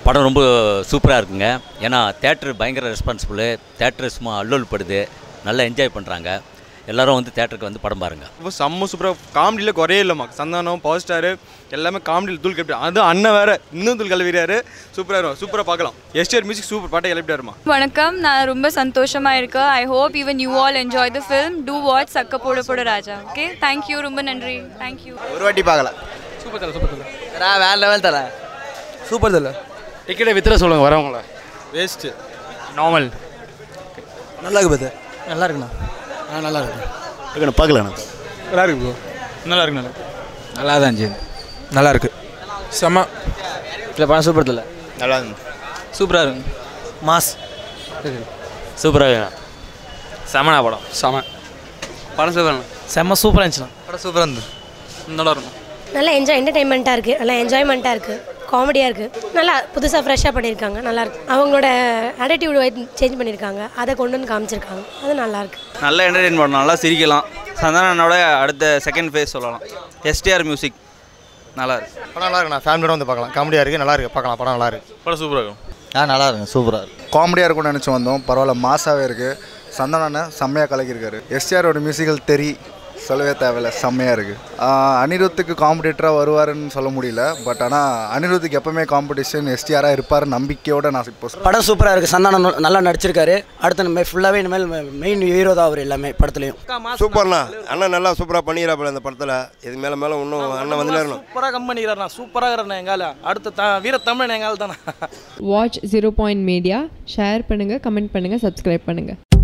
படம் ரொம்ப சூப்பராக இருக்குங்க ஏன்னா தேட்டர் பயங்கர ரெஸ்பான்சிபிள் தேட்டர் சும்மா அல்லோல் படுது நல்லா என்ஜாய் பண்ணுறாங்க எல்லாரும் வந்து தேட்டருக்கு வந்து படம் பாருங்கள் இப்போ செம்ம சூப்பராக காமெடியில் குறையே இல்லைம்மா சந்தானம் பவர் ஸ்டாரு எல்லாமே காமெடியில் தூள் கிளப்பி அது அண்ணன் வேற இன்னும் தூள் கிளப்பிடுறாரு சூப்பராக இருக்கும் சூப்பராக பார்க்கலாம் எஸ்டிஆர் மியூசிக் சூப்பர் பாட்டை கிளப்பிட்டாருமா வணக்கம் நான் ரொம்ப சந்தோஷமா இருக்கேன் I hope even you all enjoy the film to watch Sakka Poda போட ராஜா ஓகே தேங்க்யூ ரொம்ப நன்றி தேங்க்யூ ஒரு வாட்டி பார்க்கலாம் சூப்பர் தலை சூப்பர் தலை நான் வேற லெவல் தலை சூப்பர் தலை டிக்கெட்டை வித்துற சொல்லுங்க வரவங்கள வேஸ்ட்டு நார்மல் நல்லா இருக்கு பத்து நல்லா இருக்குண்ணா ஆ நல்லா இருக்கு இருக்கணும் பார்க்கலாம் நல்லா இருக்கு ப்ரோ நல்லா இருக்கு நல்லா நல்லா தான் இருந்துச்சு நல்லா இருக்கு செம்ம இல்லை படம் சூப்பர் தலை நல்லா இருந்து சூப்பராக இருக்கு மாஸ் சூப்பராக செமனா படம் செம படம் சூப்பர் செம்ம சூப்பராக இருந்துச்சுண்ணா படம் சூப்பராக இருந்து நல்லா இருக்கும் நல்லா என்ஜாய் என்டர்டைன்மெண்ட்டாக இருக்குது நல்லா என்ஜாய்மெண்ட்டாக இருக்குது காமெடியாக இருக்குது நல்லா புதுசாக ஃப்ரெஷ்ஷாக பண்ணியிருக்காங்க நல்லா இருக்கு அவங்களோட ஆட்டிடியூட் சேஞ்ச் பண்ணியிருக்காங்க அதை கொண்டு வந்து காமிச்சிருக்காங்க அது நல்லா இருக்கு நல்ல என்டர்டெயின் பண்ணலாம் நல்லா சிரிக்கலாம் சந்தானனோட அடுத்த செகண்ட் ஃபேஸ் சொல்லலாம் எஸ்டிஆர் மியூசிக் நல்லா இருக்கு படம் நல்லா இருக்கு நான் ஃபேமிலியோட வந்து பார்க்கலாம் காமெடியாக இருக்குது நல்லா இருக்கு பார்க்கலாம் படம் நல்லா இருக்கு படம் சூப்பராக இருக்கும் ஆ நல்லா இருக்கு சூப்பராக இருக்கு காமெடியாக இருக்கும்னு நினச்சி வந்தோம் பரவாயில்ல மாசாவே இருக்குது சந்தானண்ண செம்மையாக கலக்கியிருக்காரு எஸ்டிஆரோட மியூசிக்கல் தெரி சொல்லவே தேவையில்ல செம்மையாக இருக்குது அனிருத்துக்கு காம்படிட்டராக வருவாருன்னு சொல்ல முடியல பட் ஆனால் அனிருத்துக்கு எப்பவுமே காம்படிஷன் எஸ்டிஆராக இருப்பார் நம்பிக்கையோடு நான் இப்போ படம் சூப்பராக இருக்குது சந்தானம் நு- நல்லா நடிச்சிருக்காரு அடுத்து நம்ம ஃபுல்லாகவே இனிமேல் மெயின் ஹீரோ தான் அவர் எல்லாமே படத்துலையும் சூப்பர்ண்ணா அண்ணன் நல்லா சூப்பராக பண்ணிக்கிறாப்புல இந்த படத்தில் இது மேலே மேலே இன்னும் அண்ணன் வந்து இருக்கணும் சூப்பராக கம் பண்ணிக்கிறாருண்ணா சூப்பராக இருக்கிறேன் எங்கால அடுத்த த வீர தமிழன் எங்கால தானே watch zero point media share பண்ணுங்கள் கமெண்ட் பண்ணுங்கள் சப்ஸ்கிரைப் பண்ணுங்கள்